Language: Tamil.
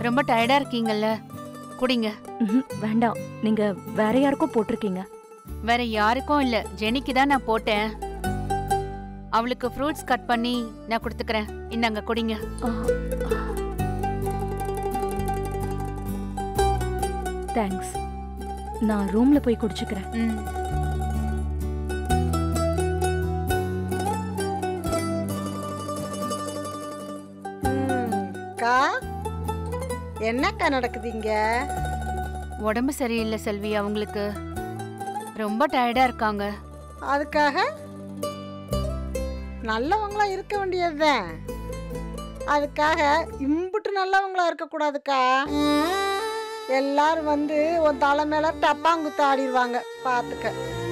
ரொம்ப டயர்டா இருக்கீங்கல்ல குடிங்க ம்ஹும், வேண்டாம் நீங்க வேற யாருக்கோ போட்டிருக்கீங்க வேற யாருக்கும் இல்ல ஜெனிக்கு தான் நான் போட்டேன் அவளுக்கு ஃப்ரூட்ஸ் கட் பண்ணி நான் கொடுத்துக்கிறேன் இந்தாங்க குடிங்க தேங்க்ஸ் நான் ரூம்ல போய் குடிச்சுக்கிறேன் ம் ம், அக்கா என்னக்கா நடக்குது இங்க உடம்பு சரியில்லை செல்வி அவங்களுக்கு ரொம்ப டயர்டா இருக்காங்க அதுக்காக நல்லவங்களா இருக்க வேண்டியதுதான் அதுக்காக இம்புட்டு நல்லவங்களா இருக்கக்கூடாதுக்கா எல்லாரும் வந்து உன் தலை மேல டப்பாங்குத்து ஆடிடுவாங்க பார்த்துக்க